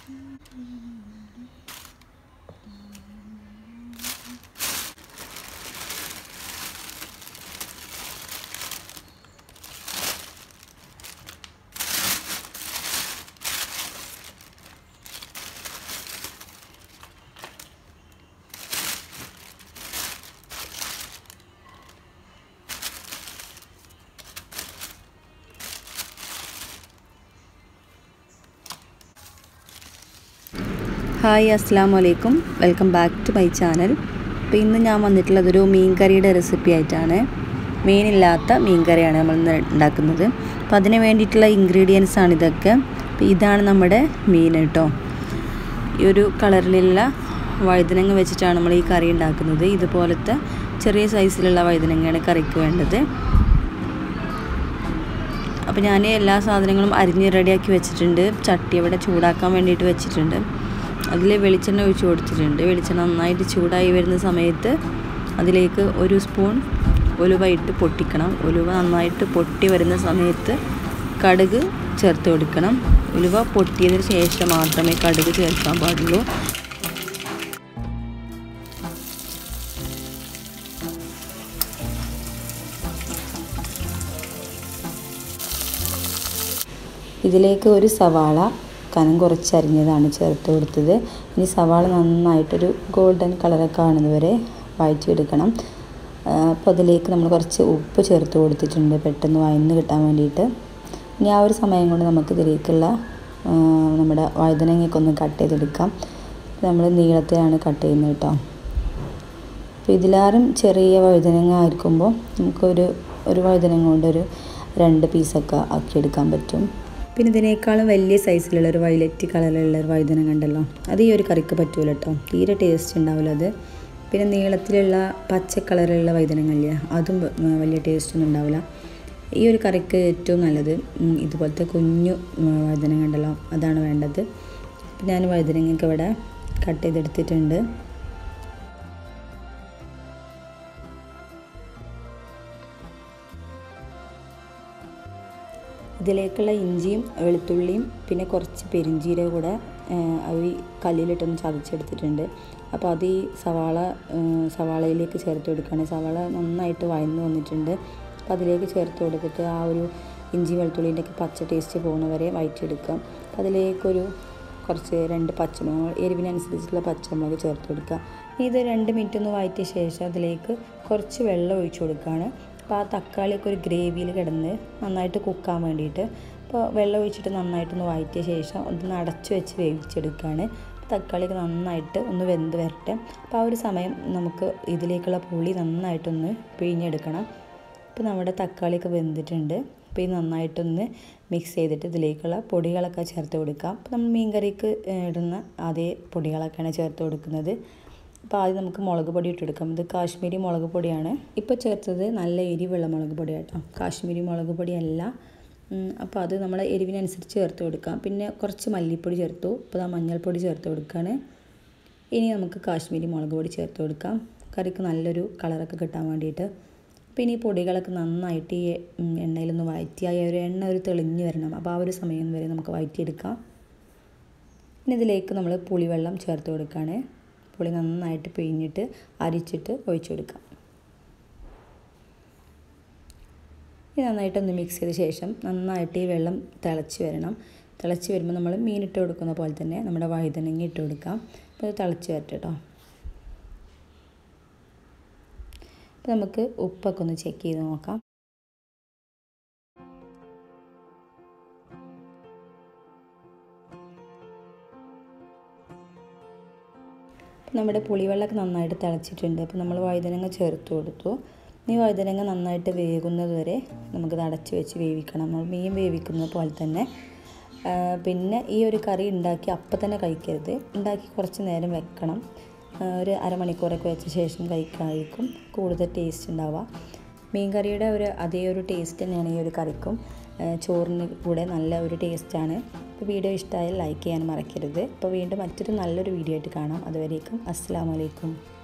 hi അസ്സാം വലൈക്കും welcome back to my channel അപ്പോൾ ഇന്ന് ഞാൻ വന്നിട്ടുള്ളത് ഒരു മീൻ കറിയുടെ റെസിപ്പി ആയിട്ടാണ് മീനില്ലാത്ത മീൻ കറിയാണ് നമ്മൾ ഇന്ന് ഉണ്ടാക്കുന്നത് അപ്പോൾ അതിന് വേണ്ടിയിട്ടുള്ള ഇൻഗ്രീഡിയൻസ് ആണ് ഇതൊക്കെ അപ്പോൾ ഇതാണ് നമ്മുടെ മീൻ കേട്ടോ ഈ ഒരു കളറിലുള്ള വഴുതനങ്ങ വെച്ചിട്ടാണ് നമ്മൾ ഈ കറി ഉണ്ടാക്കുന്നത് ഇതുപോലത്തെ ചെറിയ സൈസിലുള്ള വഴുതനങ്ങയാണ് കറിക്ക് വേണ്ടത് അപ്പോൾ ഞാൻ എല്ലാ സാധനങ്ങളും അരിഞ്ഞ് റെഡിയാക്കി വെച്ചിട്ടുണ്ട് ചട്ടി അവിടെ ചൂടാക്കാൻ വേണ്ടിയിട്ട് വെച്ചിട്ടുണ്ട് അതിൽ വെളിച്ചെണ്ണ ഒഴിച്ച് കൊടുത്തിട്ടുണ്ട് വെളിച്ചെണ്ണ നന്നായിട്ട് ചൂടായി വരുന്ന സമയത്ത് അതിലേക്ക് ഒരു സ്പൂൺ ഉലുവ ഇട്ട് പൊട്ടിക്കണം ഉലുവ നന്നായിട്ട് പൊട്ടി വരുന്ന സമയത്ത് കടുക് ചേർത്ത് കൊടുക്കണം ഉലുവ പൊട്ടിയതിന് ശേഷം മാത്രമേ കടുക് ചേർക്കാൻ പാടുള്ളൂ ഇതിലേക്ക് ഒരു സവാള കനം കുറച്ചരിഞ്ഞതാണ് ചേർത്ത് കൊടുത്തത് ഇനി സവാള നന്നായിട്ടൊരു ഗോൾഡൻ കളറൊക്കെ ആകുന്നതുവരെ വഴറ്റിയെടുക്കണം അപ്പോൾ അതിലേക്ക് നമ്മൾ കുറച്ച് ഉപ്പ് ചേർത്ത് കൊടുത്തിട്ടുണ്ട് പെട്ടെന്ന് വഴന്ന് കിട്ടാൻ വേണ്ടിയിട്ട് ഇനി ആ ഒരു സമയം കൊണ്ട് നമുക്ക് ഇതിലേക്കുള്ള നമ്മുടെ വഴുതനങ്ങയൊക്കെ ഒന്ന് കട്ട് ചെയ്തെടുക്കാം നമ്മൾ നീളത്തിലാണ് കട്ട് ചെയ്യുന്നത് കേട്ടോ അപ്പോൾ ഇതിലാരും ചെറിയ വഴുതനങ്ങ ആയിരിക്കുമ്പോൾ നമുക്കൊരു ഒരു വഴുതനങ്ങ കൊണ്ടൊരു രണ്ട് പീസൊക്കെ ആക്കിയെടുക്കാൻ പറ്റും പിന്നെ ഇതിനേക്കാളും വലിയ സൈസിലുള്ള ഒരു വയലറ്റ് കളറിലുള്ള ഒരു വഴുതനങ്ങ ഉണ്ടല്ലോ അത് ഈ ഒരു കറിക്ക് പറ്റൂല കേട്ടോ തീരെ ടേസ്റ്റ് ഉണ്ടാവില്ല അത് പിന്നെ നീളത്തിലുള്ള പച്ച കളറിലുള്ള വഴുതനങ്ങ അതും വലിയ ടേസ്റ്റ് ഒന്നും ഉണ്ടാവില്ല ഈ ഒരു കറിക്ക് ഏറ്റവും നല്ലത് ഇതുപോലത്തെ കുഞ്ഞു വഴുതനങ്ങ ഉണ്ടല്ലോ അതാണ് വേണ്ടത് അപ്പം ഞാൻ വഴുതനങ്ങയൊക്കെ ഇവിടെ കട്ട് ചെയ്തെടുത്തിട്ടുണ്ട് ഇതിലേക്കുള്ള ഇഞ്ചിയും വെളുത്തുള്ളിയും പിന്നെ കുറച്ച് പെരിഞ്ചീരകം കൂടെ ഈ കല്ലിലിട്ടൊന്ന് ചതച്ചെടുത്തിട്ടുണ്ട് അപ്പോൾ അത് ഈ സവാള സവാളയിലേക്ക് ചേർത്ത് കൊടുക്കുകയാണ് സവാള നന്നായിട്ട് വഴന്ന് വന്നിട്ടുണ്ട് അപ്പോൾ അതിലേക്ക് ചേർത്ത് കൊടുത്തിട്ട് ആ ഒരു ഇഞ്ചി വെളുത്തുള്ളിൻ്റെ ഒക്കെ പച്ച ടേസ്റ്റ് പോകുന്നവരെ വഴറ്റിയെടുക്കാം അപ്പോൾ അതിലേക്കൊരു കുറച്ച് രണ്ട് പച്ചമുളക് എരിവിനനുസരിച്ചുള്ള പച്ചമുളക് ചേർത്ത് കൊടുക്കുക ഇത് രണ്ട് മിനിറ്റ് ഒന്ന് വഴറ്റിയ ശേഷം അതിലേക്ക് കുറച്ച് വെള്ളം ഒഴിച്ചു കൊടുക്കുകയാണ് അപ്പോൾ ആ തക്കാളിയൊക്കെ ഒരു ഗ്രേവിയിൽ കിടന്ന് നന്നായിട്ട് കുക്കാൻ വേണ്ടിയിട്ട് അപ്പോൾ വെള്ളം ഒഴിച്ചിട്ട് നന്നായിട്ടൊന്ന് വഴറ്റിയ ശേഷം ഒന്ന് അടച്ചു വെച്ച് വേവിച്ചെടുക്കുകയാണ് തക്കാളിയൊക്കെ നന്നായിട്ട് ഒന്ന് വെന്ത് വരട്ടെ അപ്പോൾ ആ ഒരു സമയം നമുക്ക് ഇതിലേക്കുള്ള പുളി നന്നായിട്ടൊന്ന് പിഴിഞ്ഞെടുക്കണം അപ്പോൾ നമ്മുടെ തക്കാളിയൊക്കെ വെന്തിട്ടുണ്ട് അപ്പോൾ ഇത് നന്നായിട്ടൊന്ന് മിക്സ് ചെയ്തിട്ട് ഇതിലേക്കുള്ള പൊടികളൊക്കെ ചേർത്ത് കൊടുക്കാം അപ്പോൾ നമ്മൾ മീൻ കറിക്ക് ഇടുന്ന അതേ പൊടികളൊക്കെയാണ് ചേർത്ത് കൊടുക്കുന്നത് അപ്പോൾ ആദ്യം നമുക്ക് മുളക് പൊടി ഇട്ടെടുക്കാം ഇത് കാശ്മീരി മുളക് പൊടിയാണ് ഇപ്പോൾ ചേർത്തത് നല്ല എരിവുള്ള മുളക് പൊടി കേട്ടോ കാശ്മീരി മുളക് പൊടിയല്ല അപ്പോൾ അത് നമ്മൾ എരിവിനനുസരിച്ച് ചേർത്ത് കൊടുക്കാം പിന്നെ കുറച്ച് മല്ലിപ്പൊടി ചേർത്തു ഇപ്പോൾ ആ മഞ്ഞൾപ്പൊടി ചേർത്ത് കൊടുക്കുകയാണ് ഇനി നമുക്ക് കാശ്മീരി മുളക് പൊടി ചേർത്ത് കൊടുക്കാം കറിക്ക് നല്ലൊരു കളറൊക്കെ കിട്ടാൻ വേണ്ടിയിട്ട് അപ്പോൾ ഇനി പൊടികളൊക്കെ നന്നായിട്ട് ഈ എണ്ണയിലൊന്ന് വഴറ്റിയായി ഒരു എണ്ണ ഒരു തെളിഞ്ഞ് വരണം അപ്പോൾ ആ ഒരു സമയം വരെ നമുക്ക് വഴറ്റിയെടുക്കാം ഇനി ഇതിലേക്ക് നമ്മൾ പുളിവെള്ളം ചേർത്ത് കൊടുക്കുകയാണ് പുളി നന്നായിട്ട് പിഴിഞ്ഞിട്ട് അരിച്ചിട്ട് ഒഴിച്ചു കൊടുക്കാം ഇത് നന്നായിട്ടൊന്ന് മിക്സ് ചെയ്ത ശേഷം നന്നായിട്ട് ഈ വെള്ളം തിളച്ച് വരണം തിളച്ച് വരുമ്പോൾ നമ്മൾ മീനിട്ട് കൊടുക്കുന്ന പോലെ തന്നെ നമ്മുടെ വഴുതനങ്ങ ഇട്ട് കൊടുക്കാം അപ്പോൾ അത് തിളച്ച് വരട്ടെ കേട്ടോ അപ്പോൾ നമുക്ക് ഉപ്പൊക്കെ ഒന്ന് ചെക്ക് ചെയ്ത് നോക്കാം നമ്മുടെ പുളിവെള്ളമൊക്കെ നന്നായിട്ട് തിളച്ചിട്ടുണ്ട് അപ്പോൾ നമ്മൾ വഴുതനങ്ങ ചേർത്ത് കൊടുത്തു ഈ വഴുതനങ്ങ നന്നായിട്ട് വേകുന്നത് വരെ നമുക്കത് അടച്ച് വെച്ച് വേവിക്കണം നമ്മൾ മീൻ വേവിക്കുന്നത് പോലെ തന്നെ പിന്നെ ഈ ഒരു കറി ഉണ്ടാക്കി അപ്പം തന്നെ കഴിക്കരുത് ഉണ്ടാക്കി കുറച്ച് നേരം വെക്കണം ഒരു അരമണിക്കൂറൊക്കെ വെച്ച ശേഷം കഴിക്കാതിരിക്കും കൂടുതൽ ടേസ്റ്റ് ഉണ്ടാവുക മീൻ കറിയുടെ ഒരു അതേ ഒരു ടേസ്റ്റ് തന്നെയാണ് ഈ ഒരു കറിക്കും ചോറിന് കൂടെ നല്ല ഒരു ടേസ്റ്റാണ് അപ്പോൾ വീഡിയോ ഇഷ്ടമായാൽ ലൈക്ക് ചെയ്യാൻ മറക്കരുത് അപ്പോൾ വീണ്ടും മറ്റൊരു നല്ലൊരു വീഡിയോ ആയിട്ട് കാണാം അതുവരേക്കും അസ്സാം വലൈക്കും